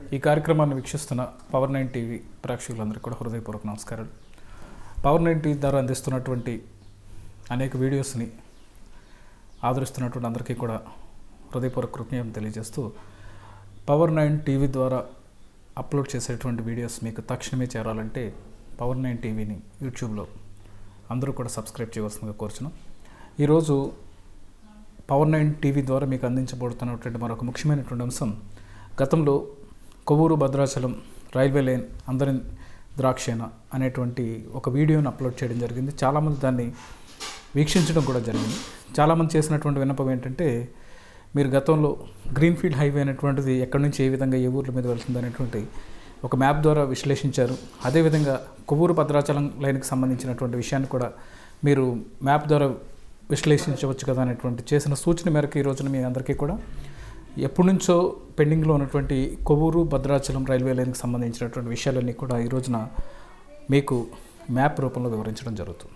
ఈ కార్యక్రమాన్ని వీక్షిస్తున్న పవర్ నైన్ టీవీ ప్రేక్షకులందరికీ కూడా హృదయపూర్వక నమస్కారాలు పవర్ నైన్ టీవీ ద్వారా అందిస్తున్నటువంటి అనేక వీడియోస్ని ఆదరిస్తున్నటువంటి అందరికీ కూడా హృదయపూర్వక కృతజ్ఞతలు తెలియజేస్తూ పవర్ నైన్ టీవీ ద్వారా అప్లోడ్ చేసేటువంటి వీడియోస్ మీకు తక్షణమే చేరాలంటే పవర్ నైన్ టీవీని యూట్యూబ్లో అందరూ కూడా సబ్స్క్రైబ్ చేయవలసిందిగా కోరుచున్నాం ఈరోజు పవర్ నైన్ టీవీ ద్వారా మీకు అందించబడుతున్నటువంటి మరొక ముఖ్యమైనటువంటి అంశం గతంలో కొవ్వూరు భద్రాచలం రైల్వే లైన్ అందరి ద్రాక్షేన అనేటువంటి ఒక వీడియోని అప్లోడ్ చేయడం జరిగింది చాలామంది దాన్ని వీక్షించడం కూడా జరిగింది చాలామంది చేసినటువంటి విన్నపం ఏంటంటే మీరు గతంలో గ్రీన్ఫీల్డ్ హైవే అనేటువంటిది ఎక్కడి నుంచి ఏ విధంగా ఏ ఊర్ల మీద వెళ్తుంది అనేటువంటి ఒక మ్యాప్ ద్వారా విశ్లేషించారు అదేవిధంగా కొవ్వూరు భద్రాచలం లైన్కి సంబంధించినటువంటి విషయాన్ని కూడా మీరు మ్యాప్ ద్వారా విశ్లేషించవచ్చు కదా అనేటువంటి చేసిన సూచన మేరకు ఈ రోజున మీ అందరికీ కూడా ఎప్పటి నుంచో పెండింగ్లో ఉన్నటువంటి కొవ్వూరు భద్రాచలం రైల్వే లైన్కి సంబంధించినటువంటి విషయాలన్నీ కూడా ఈ రోజున మీకు మ్యాప్ రూపంలో వివరించడం జరుగుతుంది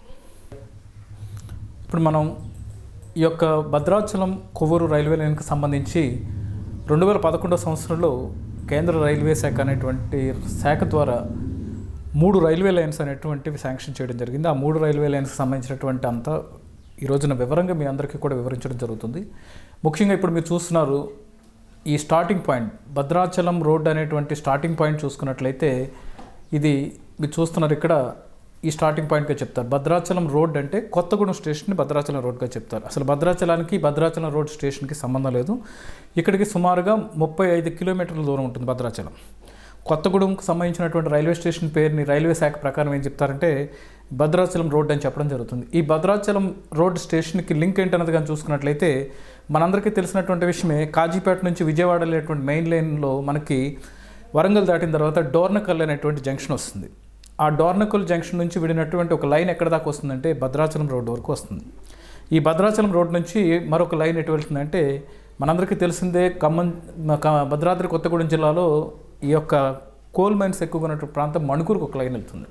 ఇప్పుడు మనం ఈ యొక్క భద్రాచలం కొవ్వూరు రైల్వే లైన్కి సంబంధించి రెండు వేల పదకొండవ సంవత్సరంలో కేంద్ర రైల్వే శాఖ అనేటువంటి శాఖ ద్వారా మూడు రైల్వే లైన్స్ అనేటువంటివి శాంక్షన్ చేయడం జరిగింది ఆ మూడు రైల్వే లైన్స్కి సంబంధించినటువంటి అంతా ఈ రోజున వివరంగా మీ అందరికీ కూడా వివరించడం జరుగుతుంది ముఖ్యంగా ఇప్పుడు మీరు చూస్తున్నారు ఈ స్టార్టింగ్ పాయింట్ భద్రాచలం రోడ్ అనేటువంటి స్టార్టింగ్ పాయింట్ చూసుకున్నట్లయితే ఇది మీరు చూస్తున్నారు ఇక్కడ ఈ స్టార్టింగ్ పాయింట్గా చెప్తారు భద్రాచలం రోడ్ అంటే కొత్తగూడెం స్టేషన్ భద్రాచలం రోడ్గా చెప్తారు అసలు భద్రాచలానికి భద్రాచలం రోడ్ స్టేషన్కి సంబంధం లేదు ఇక్కడికి సుమారుగా ముప్పై ఐదు కిలోమీటర్ల దూరం ఉంటుంది భద్రాచలం కొత్తగూడెంకి సంబంధించినటువంటి రైల్వే స్టేషన్ పేరుని రైల్వే శాఖ ప్రకారం ఏం చెప్తారంటే భద్రాచలం రోడ్ అని చెప్పడం జరుగుతుంది ఈ భద్రాచలం రోడ్ స్టేషన్కి లింక్ ఏంటన్నది కానీ చూసుకున్నట్లయితే మనందరికీ తెలిసినటువంటి విషయమే కాజీపేట నుంచి విజయవాడ వెళ్ళేటువంటి మెయిన్ లైన్లో మనకి వరంగల్ దాటిన తర్వాత డోర్నకల్ అనేటువంటి జంక్షన్ వస్తుంది ఆ డోర్నకల్ జంక్షన్ నుంచి విడినటువంటి ఒక లైన్ ఎక్కడ దాకా వస్తుందంటే భద్రాచలం రోడ్ వరకు వస్తుంది ఈ భద్రాచలం రోడ్ నుంచి మరొక లైన్ ఎటు వెళ్తుందంటే మనందరికీ తెలిసిందే ఖమ్మం క- భద్రాద్రి కొత్తగూడెం జిల్లాలో ఈ యొక్క కోల్ మైన్స్ ఎక్కువగా ఉన్నటువంటి ప్రాంతం మణుకూరుకు ఒక లైన్ వెళ్తుంది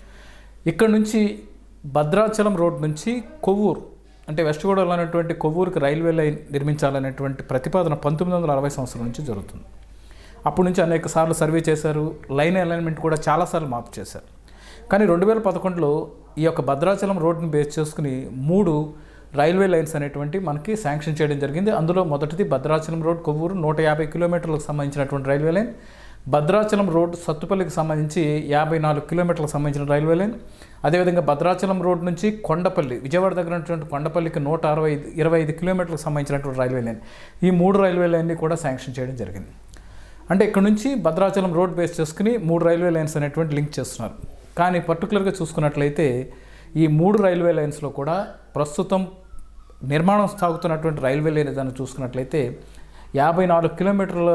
ఇక్కడ నుంచి భద్రాచలం రోడ్ నుంచి కొవ్వూరు అంటే వెస్ట్ గోదావరిలో ఉన్నటువంటి కొవ్వూరుకి రైల్వే లైన్ నిర్మించాలనేటువంటి ప్రతిపాదన పంతొమ్మిది వందల అరవై సంవత్సరం నుంచి జరుగుతుంది అప్పటి నుంచి అనేక సార్లు సర్వే చేశారు లైన్ అలైన్మెంట్ కూడా చాలాసార్లు మార్పు చేశారు కానీ రెండు వేల పదకొండులో ఈ యొక్క భద్రాచలం రోడ్ని బేస్ చేసుకుని మూడు రైల్వే లైన్స్ అనేటువంటి మనకి శాంక్షన్ చేయడం జరిగింది అందులో మొదటిది భద్రాచలం రోడ్ కొవ్వూరు నూట యాభై కిలోమీటర్లకు సంబంధించినటువంటి రైల్వే లైన్ భద్రాచలం రోడ్ సత్తుపల్లికి సంబంధించి యాభై నాలుగు కిలోమీటర్లకు సంబంధించిన రైల్వే లైన్ అదేవిధంగా భద్రాచలం రోడ్ నుంచి కొండపల్లి విజయవాడ దగ్గర ఉన్నటువంటి కొండపల్లికి నూట అరవై ఐదు ఇరవై ఐదు కిలోమీటర్లకు సంబంధించినటువంటి రైల్వే లైన్ ఈ మూడు రైల్వే లైన్ని కూడా శాంక్షన్ చేయడం జరిగింది అంటే ఇక్కడ నుంచి భద్రాచలం రోడ్ బేస్ చేసుకుని మూడు రైల్వే లైన్స్ అనేటువంటి లింక్ చేస్తున్నారు కానీ పర్టికులర్గా చూసుకున్నట్లయితే ఈ మూడు రైల్వే లైన్స్లో కూడా ప్రస్తుతం నిర్మాణం సాగుతున్నటువంటి రైల్వే లైన్ ఏదైనా చూసుకున్నట్లయితే యాభై నాలుగు కిలోమీటర్ల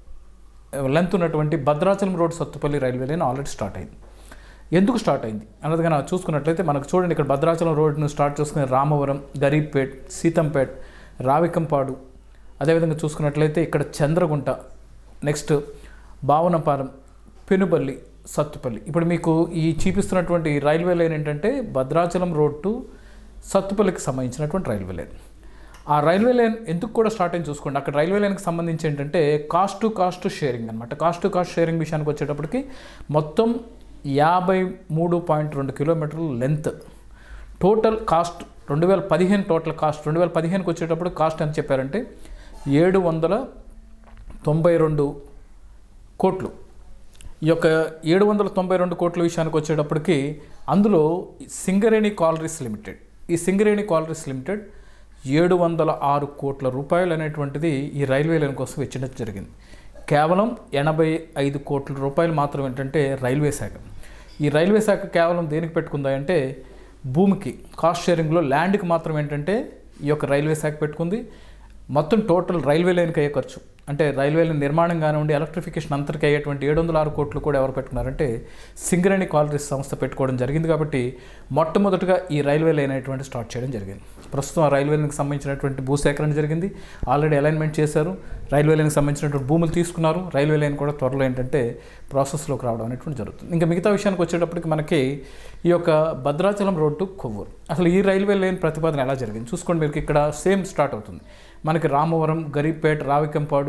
లెంత్ ఉన్నటువంటి Bhadrachalam road Sathupalli railway line already start అయింది ఎందుకు స్టార్ట్ అయింది అన్నది కానీ చూసుకున్నట్లయితే మనకు చూడండి ఇక్కడ భద్రాచలం రోడ్ను స్టార్ట్ చేసుకుని రామవరం గరీబ్పేట్ సీతంపేట్ రావికంపాడు అదేవిధంగా చూసుకున్నట్లయితే ఇక్కడ చంద్రగుంట నెక్స్ట్ భావనపాలెం పెనుబల్లి సత్తుపల్లి ఇప్పుడు మీకు ఈ చూపిస్తున్నటువంటి రైల్వే లైన్ ఏంటంటే భద్రాచలం రోడ్ టు సత్తుపల్లికి సంబంధించినటువంటి రైల్వే లైన్ ఆ రైల్వే లైన్ ఎందుకు కూడా స్టార్ట్ అయింది చూసుకోండి అక్కడ రైల్వే లైన్కి సంబంధించి ఏంటంటే కాస్ట్ టు కాస్ట్ షేరింగ్ అనమాట కాస్ట్ టు కాస్ట్ షేరింగ్ విషయానికి వచ్చేటప్పటికి మొత్తం యాభై మూడు పాయింట్ రెండు కిలోమీటర్ల లెంత్ టోటల్ కాస్ట్ రెండు వేల పదిహేను టోటల్ కాస్ట్ రెండు వేల పదిహేనుకి వచ్చేటప్పుడు కాస్ట్ ఎంత చెప్పారంటే ఏడు వందల తొంభై రెండు కోట్లు ఈ యొక్క ఏడు వందల తొంభై రెండు కోట్ల విషయానికి వచ్చేటప్పటికి అందులో సింగరేణి కాలరీస్ లిమిటెడ్ ఈ సింగరేణి కాలరీస్ లిమిటెడ్ ఏడు వందల ఆరు కోట్ల రూపాయలు అనేటువంటిది ఈ రైల్వే లైన్ కోసం వెచ్చడం జరిగింది కేవలం ఎనభై ఐదు కోట్ల రూపాయలు మాత్రం ఏంటంటే రైల్వే శాఖ ఈ రైల్వే శాఖ కేవలం దేనికి పెట్టుకుందా అంటే భూమికి కాస్ట్ షేరింగ్లో ల్యాండ్కి మాత్రం ఏంటంటే ఈ యొక్క రైల్వే శాఖ పెట్టుకుంది మొత్తం టోటల్ రైల్వే లైన్కి అయ్యే ఖర్చు అంటే రైల్వే లైన్ నిర్మాణం కానివ్వండి ఎలక్ట్రిఫికేషన్ అంతటికి అయ్యేటువంటి ఏడు వందల ఆరు కోట్లు కూడా ఎవరు పెట్టుకున్నారంటే సింగరేణి కాలరీస్ సంస్థ పెట్టుకోవడం జరిగింది కాబట్టి మొట్టమొదటిగా ఈ రైల్వే లైన్ అనేటువంటి స్టార్ట్ చేయడం జరిగింది ప్రస్తుతం ఆ రైల్వే లైన్కి సంబంధించినటువంటి భూసేకరణ జరిగింది ఆల్రెడీ అలైన్మెంట్ చేశారు రైల్వే లైన్కి సంబంధించినటువంటి భూములు తీసుకున్నారు రైల్వే లైన్ కూడా త్వరలో ఏంటంటే ప్రాసెస్లోకి రావడం అనేటువంటి జరుగుతుంది ఇంకా మిగతా విషయానికి వచ్చేటప్పటికి మనకి ఈ యొక్క భద్రాచలం రోడ్ టు కొవ్వూరు అసలు ఈ రైల్వే లైన్ ప్రతిపాదన ఎలా జరిగింది చూసుకోండి మీకు ఇక్కడ సేమ్ స్టార్ట్ అవుతుంది మనకి రామవరం గరీబ్పేట్ రావికంపాడు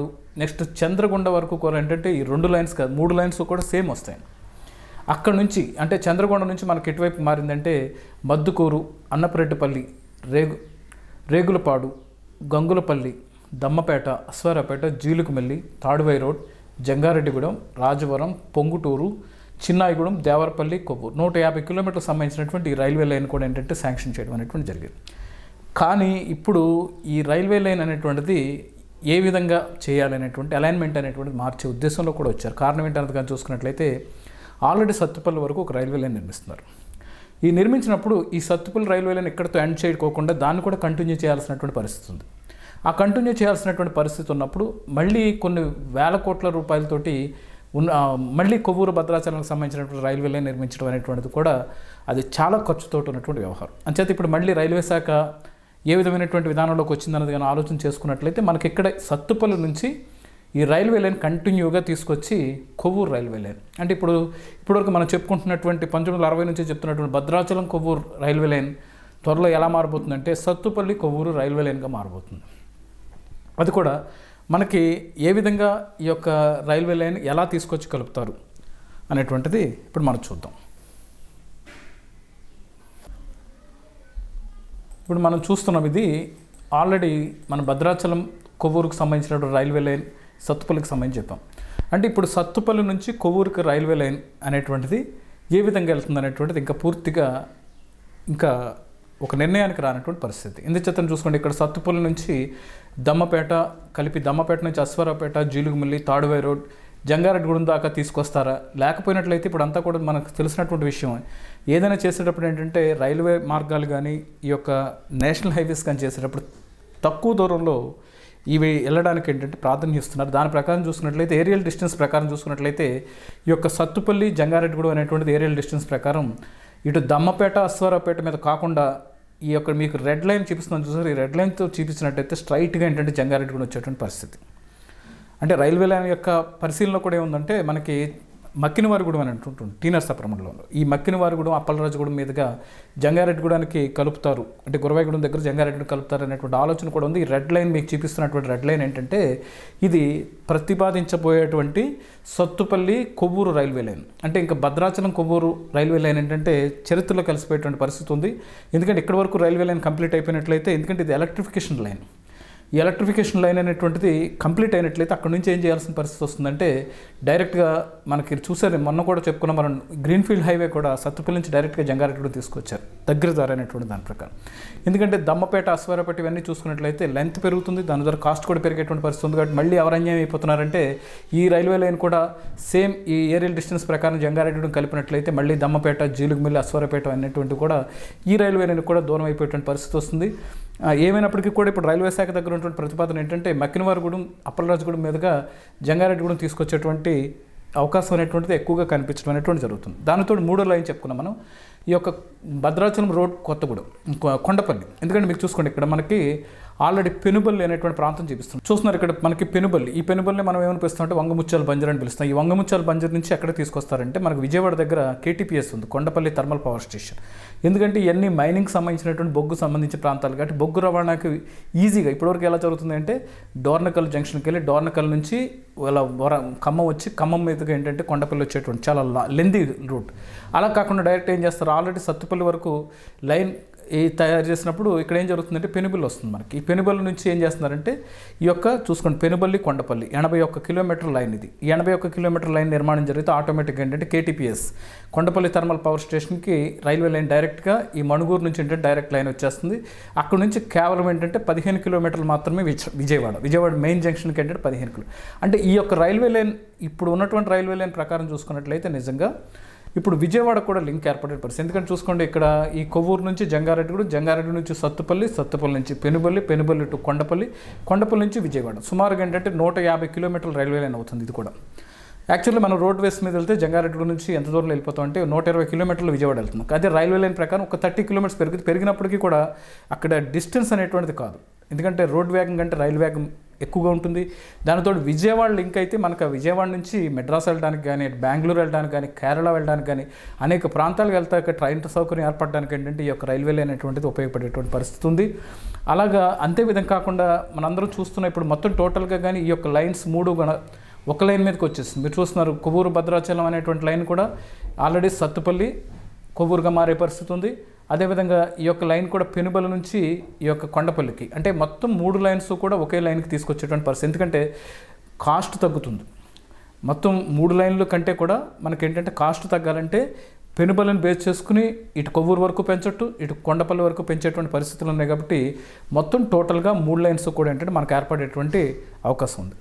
నెక్స్ట్ చంద్రగుండ వరకు కూడా ఏంటంటే ఈ రెండు లైన్స్ కాదు మూడు లైన్స్ కూడా సేమ్ వస్తాయి అక్కడ నుంచి అంటే చంద్రగొండ నుంచి మనకి ఎటువైపు మారిందంటే మద్దుకూరు అన్నపరెడ్డిపల్లి రేగు రేగులపాడు గంగులపల్లి దమ్మపేట అశ్వారాపేట జీలుకుమెల్లి తాడువై రోడ్ జంగారెడ్డిగూడెం రాజవరం పొంగుటూరు చిన్నాయిగూడెం దేవరపల్లి కొవ్వూరు నూట యాభై కిలోమీటర్లకు సంబంధించినటువంటి ఈ రైల్వే లైన్ కూడా ఏంటంటే శాంక్షన్ చేయడం అనేటువంటి జరిగింది కానీ ఇప్పుడు ఈ రైల్వే లైన్ అనేటువంటిది ఏ విధంగా చేయాలనేటువంటి అలైన్మెంట్ అనేటువంటిది మార్చే ఉద్దేశంలో కూడా వచ్చారు కారణం ఏంటన్నది కానీ చూసుకున్నట్లయితే ఆల్రెడీ సత్తుపల్లి వరకు ఒక రైల్వే లైన్ నిర్మిస్తున్నారు ఈ నిర్మించినప్పుడు ఈ సత్తుపల్లి రైల్వే లైన్ ఎక్కడితో ఎండ్ చేయకోకుండా దాన్ని కూడా కంటిన్యూ చేయాల్సినటువంటి పరిస్థితి ఉంది ఆ కంటిన్యూ చేయాల్సినటువంటి పరిస్థితి ఉన్నప్పుడు మళ్ళీ కొన్ని వేల కోట్ల రూపాయలతోటి ఉన్న ఆ, మళ్ళీ కొవ్వూరు భద్రాచలానికి సంబంధించినటువంటి రైల్వే లైన్ నిర్మించడం అనేటువంటిది కూడా అది చాలా ఖర్చుతో ఉన్నటువంటి వ్యవహారం అంచేత ఇప్పుడు మళ్ళీ రైల్వే శాఖ ఏ విధమైనటువంటి విధానంలోకి వచ్చిందన్నది కానీ ఆలోచన చేసుకున్నట్లయితే మనకి ఇక్కడ సత్తుపల్లి నుంచి ఈ రైల్వే లైన్ కంటిన్యూగా తీసుకొచ్చి కొవ్వూరు రైల్వే లైన్ అంటే ఇప్పుడు ఇప్పటివరకు మనం చెప్పుకుంటున్నటువంటి పంతొమ్మిది వందల అరవై నుంచి చెప్తున్నటువంటి భద్రాచలం కొవ్వూరు రైల్వే లైన్ త్వరలో ఎలా మారబోతుందంటే సత్తుపల్లి కొవ్వూరు రైల్వే లైన్గా మారబోతుంది అది కూడా మనకి ఏ విధంగా ఈ యొక్క రైల్వే లైన్ ఎలా తీసుకొచ్చి కలుపుతారు అనేటువంటిది ఇప్పుడు మనం చూద్దాం ఇప్పుడు మనం చూస్తున్నాం ఇది ఆల్రెడీ మన భద్రాచలం కొవ్వూరుకు సంబంధించినటువంటి రైల్వే లైన్ సత్తుపల్లికి సంబంధించి చెప్పాం అంటే ఇప్పుడు సత్తుపల్లి నుంచి కొవ్వూరుకి రైల్వే లైన్ అనేటువంటిది ఏ విధంగా వెళ్తుంది అనేటువంటిది ఇంకా పూర్తిగా ఇంకా ఒక నిర్ణయానికి రానటువంటి పరిస్థితి ఎందుచేతను చూసుకోండి ఇక్కడ సత్తుపల్లి నుంచి దమ్మపేట కలిపి దమ్మపేట నుంచి అశ్వరాపేట జీలుగుమిల్లి తాడువై రోడ్ జంగారెడ్డిగూడెం దాకా తీసుకొస్తారా లేకపోయినట్లయితే ఇప్పుడు అంతా కూడా మనకు తెలిసినటువంటి విషయం ఏదైనా చేసేటప్పుడు ఏంటంటే రైల్వే మార్గాలు కానీ ఈ యొక్క నేషనల్ హైవేస్ కానీ చేసేటప్పుడు తక్కువ దూరంలో ఇవి వెళ్ళడానికి ఏంటంటే ప్రాధాన్యం ఇస్తున్నారు దాని ప్రకారం చూసుకున్నట్లయితే ఏరియల్ డిస్టెన్స్ ప్రకారం చూసుకున్నట్లయితే ఈ యొక్క సత్తుపల్లి జంగారెడ్డిగూడెం అనేటువంటిది ఏరియల్ డిస్టెన్స్ ప్రకారం ఇటు దమ్మపేట అశ్వారాపేట మీద కాకుండా ఈ యొక్క మీకు రెడ్ లైన్ చూపిస్తున్నాను చూసారు ఈ రెడ్ లైన్తో చూపించినట్టయితే స్ట్రైట్గా ఏంటంటే జంగారెడ్డిగూడెం వచ్చేటువంటి పరిస్థితి అంటే రైల్వే లైన్ యొక్క పరిశీలన కూడా ఏముందంటే మనకి మక్కినవారిగూడెం అని అంటుంటుంది టీ నరసాపురంలో ఈ మక్కినవారిగూడెం అప్పలరాజుగూడెం మీదుగా జంగారెడ్డిగూడానికి కలుపుతారు అంటే గురవాయిగూడెం దగ్గర జంగారెడ్డిని కలుపుతారు అనేటువంటి ఆలోచన కూడా ఉంది ఈ రెడ్ లైన్ మీకు చూపిస్తున్నటువంటి రెడ్ లైన్ ఏంటంటే ఇది ప్రతిపాదించబోయేటువంటి సత్తుపల్లి కొవ్వూరు రైల్వే లైన్ అంటే ఇంకా భద్రాచలం కొవ్వూరు రైల్వే లైన్ ఏంటంటే చరిత్రలో కలిసిపోయేటువంటి పరిస్థితి ఉంది ఎందుకంటే ఇక్కడి వరకు రైల్వే లైన్ కంప్లీట్ అయిపోయినట్లయితే ఎందుకంటే ఇది ఎలక్ట్రిఫికేషన్ లైన్ ఈ ఎలక్ట్రిఫికేషన్ లైన్ అనేటువంటిది కంప్లీట్ అయినట్లయితే అక్కడ నుంచి ఏం చేయాల్సిన పరిస్థితి వస్తుందంటే డైరెక్ట్గా మనకి చూసారు మొన్న కూడా చెప్పుకున్నాం మనం గ్రీన్ఫీల్డ్ హైవే కూడా సత్తుపల్లి నుంచి డైరెక్ట్గా జంగారెడ్డి తీసుకొచ్చారు దగ్గర దారి అనేటువంటి దాని ప్రకారం ఎందుకంటే దమ్మపేట అశ్వారపేట ఇవన్నీ చూసుకున్నట్లయితే లెంత్ పెరుగుతుంది దాని ద్వారా కాస్ట్ కూడా పెరిగేటువంటి పరిస్థితి ఉంది కాబట్టి మళ్ళీ ఎవరు అన్యాయం అయిపోతున్నారంటే ఈ రైల్వే లైన్ కూడా సేమ్ ఈ ఏరియల్ డిస్టెన్స్ ప్రకారం జంగారెడ్డి కలిపినట్లయితే మళ్ళీ దమ్మపేట జీలుగుమిల్లి అశ్వారపేట అనేటువంటి కూడా ఈ రైల్వే లైన్ కూడా దూరం అయిపోయేటువంటి పరిస్థితి వస్తుంది ఆ, ఏమైనప్పటికీ కూడా ఇప్పుడు రైల్వే శాఖ దగ్గర ఉన్నటువంటి ప్రతిపాదన ఏంటంటే మక్కినవారిగూడెం అప్పలరాజుగూడెం మీదుగా జంగారెడ్డిగూడెం తీసుకొచ్చేటువంటి అవకాశం అనేటువంటిది ఎక్కువగా కనిపించడం అనేటువంటి జరుగుతుంది దానితో మూడో లైన్ చెప్పుకున్నాం మనం ఈ యొక్క భద్రాచలం రోడ్ కొత్తగూడెం కొ- కొండపల్లి ఎందుకంటే మీకు చూసుకోండి ఇక్కడ మనకి ఆల్రెడీ పెనుబల్లి అనేటువంటి ప్రాంతం చూపిస్తుంది చూస్తున్నారు ఇక్కడ మనకి పెనుబల్లి ఈ పెనుబల్లి మనం ఏమని పిలుస్తాం అంటే వంగముత్యాల బంజర్ అని పిలుస్తాం ఈ వంగముత్యాల బంజర్ నుంచి ఎక్కడ తీసుకొస్తారంటే మనకు విజయవాడ దగ్గర కేటీపీఎస్ ఉంది కొండపల్లి థర్మల్ పవర్ స్టేషన్ ఎందుకంటే ఇవన్నీ మైనింగ్ సంబంధించినటువంటి బొగ్గు సంబంధించిన ప్రాంతాలు కాబట్టి బొగ్గు రవాణాకి ఈజీగా ఇప్పటివరకు ఎలా జరుగుతుంది అంటే డోర్నకల్ జంక్షన్కి వెళ్ళి డోర్నకల్ నుంచి వాళ్ళ వర ఖమ్మం వచ్చి ఖమ్మం మీదుగా ఏంటంటే కొండపల్లి వచ్చేటువంటి చాలా లెందీ రూట్ అలా కాకుండా డైరెక్ట్ ఏం చేస్తారు ఆల్రెడీ సత్తుపల్లి వరకు లైన్ ఈ తయారు చేసినప్పుడు ఇక్కడ ఏం జరుగుతుందంటే పెనుబల్లి వస్తుంది మనకి ఈ పెనుబల్లి నుంచి ఏం చేస్తున్నారంటే ఈ యొక్క చూసుకోండి పెనుబల్లి కొండపల్లి ఎనభై ఒక్క కిలోమీటర్ లైన్ ఇది ఈ ఎనభై ఒక్క కిలోమీటర్ లైన్ నిర్మాణం జరిగితే ఆటోమేటిక్గా ఏంటంటే కేటీపీఎస్ కొండపల్లి థర్మల్ పవర్ స్టేషన్కి రైల్వే లైన్ డైరెక్ట్గా ఈ మణుగూరు నుంచి ఏంటంటే డైరెక్ట్ లైన్ వచ్చేస్తుంది అక్కడ నుంచి కేవలం ఏంటంటే పదిహేను కిలోమీటర్లు మాత్రమే విజ- విజయవాడ విజయవాడ మెయిన్ జంక్షన్కి ఏంటంటే పదిహేను కిలో అంటే ఈ యొక్క రైల్వే లైన్ ఇప్పుడు ఉన్నటువంటి రైల్వే లైన్ ప్రకారం చూసుకున్నట్లయితే నిజంగా ఇప్పుడు విజయవాడ కూడా లింక్ ఏర్పడే పరిస్థితి ఎందుకంటే చూసుకోండి ఇక్కడ ఈ కొవ్వూరు నుంచి జంగారెడ్డి కూడా జంగారెడ్డి నుంచి సత్తుపల్లి సత్తుపల్లి నుంచి పెనుబల్లి పెనుబల్లి టు కొండపల్లి కొండపల్లి నుంచి విజయవాడ సుమారుగా ఏంటంటే నూట యాభై కిలోమీటర్ల రైల్వే లైన్ అవుతుంది ఇది కూడా యాక్చువల్లీ మనం రోడ్ వేస్ మీద వెళ్తే జంగారెడ్డి నుంచి ఎంత దూరం వెళ్ళిపోతాం అంటే నూట ఇరవై కిలోమీటర్లు విజయవాడ వెళ్తున్నాం అదే రైల్వే లైన్ ప్రకారం ఒక థర్టీ కిలోమీటర్స్ పెరిగి పెరిగినప్పటికీ కూడా అక్కడ డిస్టెన్స్ అనేటువంటిది కాదు ఎందుకంటే రోడ్ వేగం కంటే రైలు వేగం ఎక్కువగా ఉంటుంది దానితో విజయవాడ లింక్ అయితే మనకు ఆ విజయవాడ నుంచి మెడ్రాస్ వెళ్ళడానికి కానీ బెంగళూరు వెళ్ళడానికి కానీ కేరళ వెళ్ళడానికి కానీ అనేక ప్రాంతాలకు వెళ్తాక ట్రైన్ సౌకర్యం ఏర్పడడానికి ఏంటంటే ఈ యొక్క రైల్వే లైన్ అనేటువంటిది ఉపయోగపడేటువంటి పరిస్థితి ఉంది అలాగా అంతే విధంగా కాకుండా మనందరం చూస్తున్న ఇప్పుడు మొత్తం టోటల్గా కానీ ఈ యొక్క లైన్స్ మూడు గణ ఒక లైన్ మీదకి వచ్చేసింది మీరు చూస్తున్నారు కొవ్వూరు భద్రాచలం అనేటువంటి లైన్ కూడా ఆల్రెడీ సత్తుపల్లి కొవ్వూరుగా మారే పరిస్థితి ఉంది అదేవిధంగా ఈ యొక్క లైన్ కూడా పెనుబల నుంచి ఈ యొక్క కొండపల్లికి అంటే మొత్తం మూడు లైన్స్ కూడా ఒకే లైన్కి తీసుకొచ్చేటువంటి పరిస్థితి ఎందుకంటే కాస్ట్ తగ్గుతుంది మొత్తం మూడు లైన్ల కంటే కూడా మనకి ఏంటంటే కాస్ట్ తగ్గాలంటే పెనుబలను బేస్ చేసుకుని ఇటు కొవ్వూరు వరకు పెంచట్టు ఇటు కొండపల్లి వరకు పెంచేటువంటి పరిస్థితులు ఉన్నాయి కాబట్టి మొత్తం టోటల్గా మూడు లైన్స్ కూడా ఏంటంటే మనకు ఏర్పడేటువంటి అవకాశం ఉంది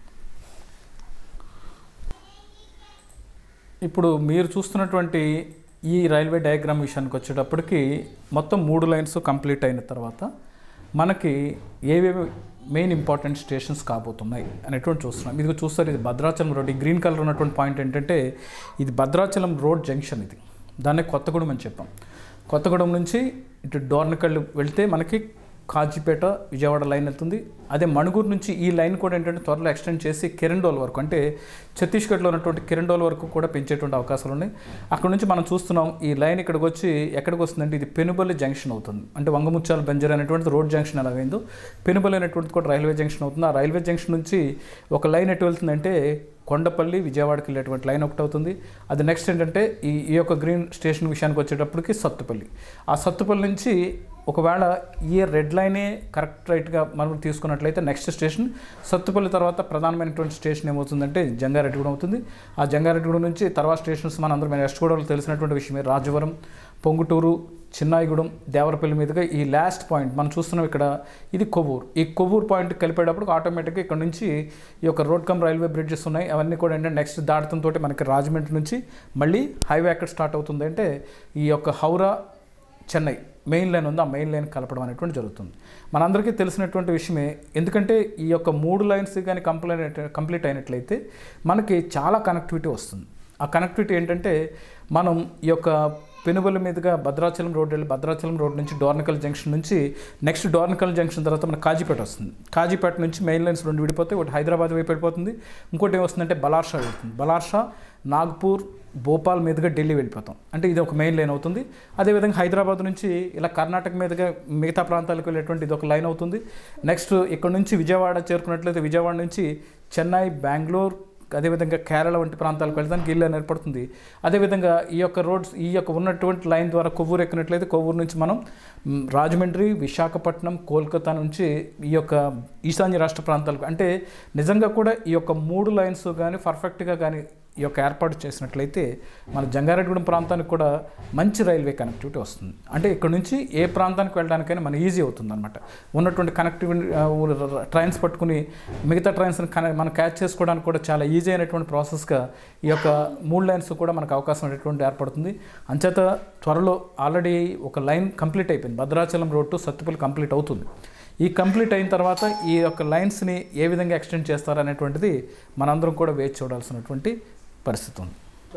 ఇప్పుడు మీరు చూస్తున్నటువంటి ఈ రైల్వే డయాగ్రామ్ విషయానికి వచ్చేటప్పటికి మొత్తం మూడు లైన్స్ కంప్లీట్ అయిన తర్వాత మనకి ఏవేవి మెయిన్ ఇంపార్టెంట్ స్టేషన్స్ కాబోతున్నాయి అనేటువంటి చూస్తున్నాం ఇది చూస్తారు ఇది భద్రాచలం రోడ్ ఈ గ్రీన్ కలర్ ఉన్నటువంటి పాయింట్ ఏంటంటే ఇది భద్రాచలం రోడ్ జంక్షన్ ఇది దాన్ని కొత్తగూడెం అని చెప్పాం కొత్తగూడెం నుంచి ఇటు డోర్నకల్ వెళ్తే మనకి కాజీపేట విజయవాడ లైన్ వెళ్తుంది అదే మణుగూరు నుంచి ఈ లైన్ కూడా ఏంటంటే త్వరలో ఎక్స్టెండ్ చేసి కిరండోల్ వరకు అంటే ఛత్తీస్గఢ్లో ఉన్నటువంటి కిరండోల్ వరకు కూడా పెంచేటువంటి అవకాశాలు ఉన్నాయి అక్కడ నుంచి మనం చూస్తున్నాం ఈ లైన్ ఇక్కడికి వచ్చి ఎక్కడికి వస్తుందంటే ఇది పెనుబల్లి జంక్షన్ అవుతుంది అంటే వంగముచ్చాల బెంజర్ అనేటువంటిది రోడ్ జంక్షన్ ఎలాగైందో పెనుబల్లి అనేటువంటిది కూడా రైల్వే జంక్షన్ అవుతుంది ఆ రైల్వే జంక్షన్ నుంచి ఒక లైన్ ఎటు వెళ్తుందంటే కొండపల్లి విజయవాడకి వెళ్ళేటువంటి లైన్ ఒకటి అవుతుంది అది నెక్స్ట్ ఏంటంటే ఈ ఈ యొక్క గ్రీన్ స్టేషన్ విషయానికి వచ్చేటప్పటికి సత్తుపల్లి ఆ సత్తుపల్లి నుంచి ఒకవేళ ఈ రెడ్ లైనే కరెక్ట్ రైట్గా మనం తీసుకున్నట్లయితే నెక్స్ట్ స్టేషన్ సత్తుపల్లి తర్వాత ప్రధానమైనటువంటి స్టేషన్ ఏమవుతుందంటే జంగారెడ్డిగూడెం అవుతుంది ఆ జంగారెడ్డిగూడెం నుంచి తర్వాత స్టేషన్స్ మన అందరం వెస్ట్ గోదావరిలో తెలిసినటువంటి విషయమే రాజవరం పొంగుటూరు చిన్నాయిగూడెం దేవరపల్లి మీదుగా ఈ లాస్ట్ పాయింట్ మనం చూస్తున్నాం ఇక్కడ ఇది కొవ్వూరు ఈ కొవ్వూరు పాయింట్ కలిపేటప్పుడు ఆటోమేటిక్గా ఇక్కడ నుంచి ఈ యొక్క రోడ్ కమ్ రైల్వే బ్రిడ్జెస్ ఉన్నాయి అవన్నీ కూడా ఏంటంటే నెక్స్ట్ దాటడంతో మనకి రాజమండ్రి నుంచి మళ్ళీ హైవే ఎక్కడ స్టార్ట్ అవుతుంది అంటే ఈ యొక్క హౌరా చెన్నై మెయిన్ లైన్ ఉంది ఆ మెయిన్ లైన్ కలపడం అనేటువంటి జరుగుతుంది మనందరికీ తెలిసినటువంటి విషయమే ఎందుకంటే ఈ యొక్క మూడు లైన్స్ కానీ కంప్లీట్ కంప్లీట్ అయినట్లయితే మనకి చాలా కనెక్టివిటీ వస్తుంది ఆ కనెక్టివిటీ ఏంటంటే మనం ఈ యొక్క పెనుబల మీదుగా భద్రాచలం రోడ్ వెళ్ళి భద్రాచలం రోడ్ నుంచి డోర్నకల్ జంక్షన్ నుంచి నెక్స్ట్ డోర్నకల్ జంక్షన్ తర్వాత మన కాజీపేట వస్తుంది కాజీపేట నుంచి మెయిన్ లైన్స్ రెండు విడిపోతాయి ఒకటి హైదరాబాద్ వైపు వెళ్ళిపోతుంది ఇంకోటి ఏమొస్తుందంటే బలార్షా వెళ్తుంది బలార్షా నాగ్పూర్ భోపాల్ మీదుగా ఢిల్లీ వెళ్ళిపోతాం అంటే ఇది ఒక మెయిన్ లైన్ అవుతుంది అదేవిధంగా హైదరాబాద్ నుంచి ఇలా కర్ణాటక మీదుగా మిగతా ప్రాంతాలకు వెళ్ళేటువంటి ఇది ఒక లైన్ అవుతుంది నెక్స్ట్ ఇక్కడ నుంచి విజయవాడ చేరుకున్నట్లయితే విజయవాడ నుంచి చెన్నై బెంగళూరు అదేవిధంగా కేరళ వంటి ప్రాంతాలకు వెళ్ళడానికి ఇల్లు అని ఏర్పడుతుంది అదేవిధంగా ఈ యొక్క రోడ్స్ ఈ యొక్క ఉన్నటువంటి లైన్ ద్వారా కొవ్వూరు ఎక్కినట్లయితే కొవ్వూరు నుంచి మనం మ్, రాజమండ్రి విశాఖపట్నం కోల్కతా నుంచి ఈ యొక్క ఈశాన్య రాష్ట్ర ప్రాంతాలకు అంటే నిజంగా కూడా ఈ యొక్క మూడు లైన్స్ కానీ పర్ఫెక్ట్గా కానీ ఈ యొక్క ఏర్పాటు చేసినట్లయితే మన జంగారెడ్డిగూడెం ప్రాంతానికి కూడా మంచి రైల్వే కనెక్టివిటీ వస్తుంది అంటే ఇక్కడ నుంచి ఏ ప్రాంతానికి వెళ్ళడానికైనా మన ఈజీ అవుతుంది అనమాట ఉన్నటువంటి కనెక్టివిటీ ట్రైన్స్ పట్టుకుని మిగతా ట్రైన్స్ని కనెక్ట్ మనం క్యాచ్ చేసుకోవడానికి కూడా చాలా ఈజీ అయినటువంటి ప్రాసెస్గా ఈ యొక్క మూడు లైన్స్ కూడా మనకు అవకాశం అనేటువంటి ఏర్పడుతుంది అంచేత త్వరలో ఆల్రెడీ ఒక లైన్ కంప్లీట్ అయిపోయింది Bhadrachalam road to Sathupalli complete అవుతుంది ఈ కంప్లీట్ అయిన తర్వాత ఈ యొక్క లైన్స్ని ఏ విధంగా ఎక్స్టెండ్ చేస్తారనేటువంటిది మనందరం కూడా వేచి చూడాల్సినటువంటి పరిస్థితి ఉంది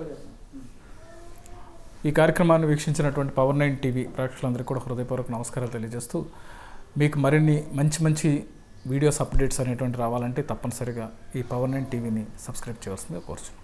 ఈ కార్యక్రమాన్ని వీక్షించినటువంటి పవర్ నైన్ టీవీ ప్రేక్షకులందరికీ కూడా హృదయపూర్వక నమస్కారాలు తెలియజేస్తూ మీకు మరిన్ని మంచి మంచి వీడియోస్ అప్డేట్స్ అనేటువంటి రావాలంటే తప్పనిసరిగా ఈ పవర్ నైన్ టీవీని సబ్స్క్రైబ్ చేయవలసిందిగా కోరుచున్నాను